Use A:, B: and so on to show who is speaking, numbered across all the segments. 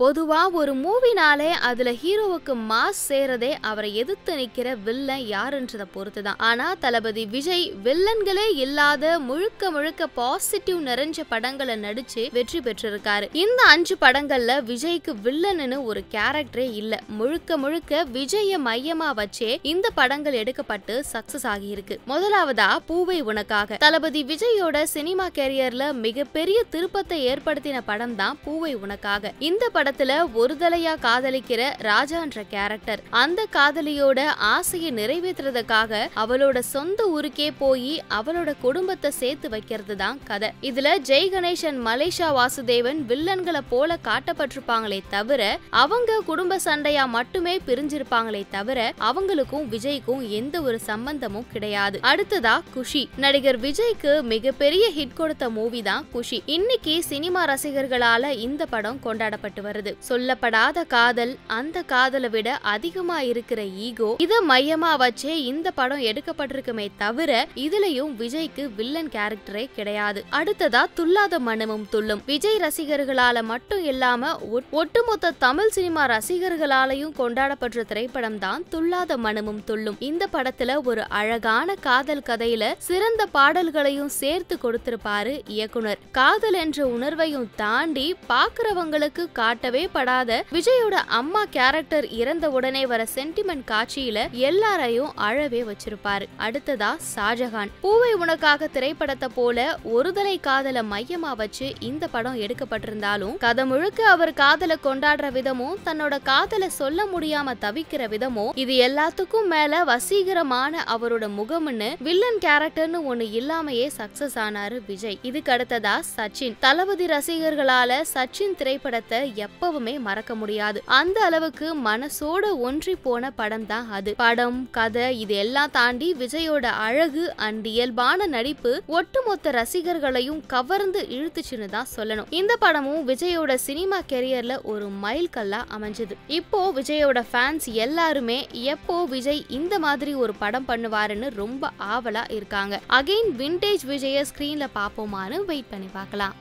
A: பொதுவா ஒரு மூவினாலே அதுல ஹீரோவுக்கு மாஸ் சேரதே அவரை எதிர்த்து நிக்கிற வில்லன் யாருன்றத பொறுத்துதான் ஆனா தளபதி விஜய் வில்லன்களே இல்லாத முழுக்க முழுக்க பாசிட்டிவ் நிறைஞ்ச படங்களை நடிச்சு வெற்றி பெற்றிருக்காரு இந்த அஞ்சு படங்கள்ல விஜய்க்கு வில்லன்னு ஒரு கேரக்டரே இல்ல முழுக்க முழுக்க விஜய மையமா வச்சே இந்த படங்கள் எடுக்கப்பட்டு சக்சஸ் ஆகியிருக்கு முதலாவதா பூவை உனக்காக தளபதி விஜயோட சினிமா கேரியர்ல மிகப்பெரிய திருப்பத்தை ஏற்படுத்தின படம் தான் பூவை உனக்காக இந்த படத்துல ஒருதலையா காதலிக்கிற ராஜான்ற கேரக்டர் அந்த காதலியோட ஆசையை நிறைவேற்றுறதுக்காக அவளோட சொந்த ஊருக்கே போய் அவளோட குடும்பத்தை சேர்த்து வைக்கிறது தான் கதை இதுல ஜெய் கணேசன் மலேசியா வாசுதேவன் வில்லன்களை போல காட்டப்பட்டிருப்பாங்களே தவிர அவங்க குடும்ப சண்டையா மட்டுமே பிரிஞ்சிருப்பாங்களே தவிர அவங்களுக்கும் விஜய்க்கும் எந்த ஒரு சம்பந்தமும் கிடையாது அடுத்ததா குஷி நடிகர் விஜய்க்கு மிகப்பெரிய ஹிட் கொடுத்த மூவி தான் குஷி இன்னைக்கு சினிமா ரசிகர்களால இந்த படம் கொண்டாடப்பட்டு வருது சொல்லப்படாத காதல் அந்த காதலை விட அதிகமா இருக்கிற ஈகோ இத மையமா வச்சே இந்த படம் எடுக்கப்பட்டிருக்குமே தவிர இதுலயும் விஜய்க்கு வில்லன் கேரக்டரே கிடையாது அடுத்ததா துல்லாத மனமும் துள்ளும் விஜய் ரசிகர்களால மட்டும் இல்லாம ஒட்- ஒட்டுமொத்த தமிழ் சினிமா ரசிகர்களாலையும் கொண்டாடப்பட்ட திரைப்படம் தான் துல்லாத மனமும் துள்ளும் இந்த படத்துல ஒரு அழகான காதல் கதையில சிறந்த பாடல்களையும் சேர்த்து கொடுத்திருப்பாரு இயக்குனர் காதல் என்ற உணர்வையும் தாண்டி பாக்குறவங்களுக்கு காட்டவே படாத விஜயோட அம்மா கேரக்டர் இறந்த உடனே வர சென்டிமெண்ட் காட்சியில எல்லாரையும் அழவே வச்சிருப்பாரு அடுத்ததா ஷாஜகான் பூவை உனக்காக திரைப்படத்தை போல ஒருதலை காதல மையமா வச்சு இந்த படம் எடுக்கப்பட்டிருந்தாலும் கதை முழுக்க அவர் காதல கொண்டாடுற விதமும் தன்னோட காதல சொல்ல முடியாம தவிக்கிற விதமும் இது எல்லாத்துக்கும் மேல வசீகரமான அவரோட முகம்னு வில்லன் கேரக்டர்னு ஒண்ணு இல்லாமையே சக்சஸ் ஆனாரு விஜய் இதுக்கு அடுத்ததா சச்சின் தளபதி ரசிகர்களால சச்சின் திரைப்படத்தை எப்பவுமே மறக்க முடியாது அந்த அளவுக்கு மனசோட ஒன்றி போன படம் தான் அது படம் கதை இது எல்லாம் தாண்டி விஜயோட அழகு அண்ட் இயல்பான நடிப்பு ஒட்டுமொத்த ரசிகர்களையும் கவர்ந்து இழுத்துச்சுன்னு தான் சொல்லணும் இந்த படமும் விஜயோட சினிமா கெரியர்ல ஒரு மைல் கல்லா அமைஞ்சது இப்போ விஜயோட ஃபேன்ஸ் எல்லாருமே எப்போ விஜய் இந்த மாதிரி ஒரு படம் பண்ணுவாருன்னு ரொம்ப ஆவலா இருக்காங்க அகைன் விண்டேஜ் விஜய ஸ்கிரீன்ல பாப்போமான்னு வெயிட் பண்ணி பார்க்கலாம்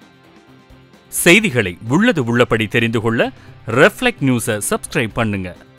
B: செய்திகளை உள்ளது உள்ளபடி தெரிந்து கொள்ள ரெஃப்ளெக்ட் நியூஸை சப்ஸ்கிரைப் பண்ணுங்க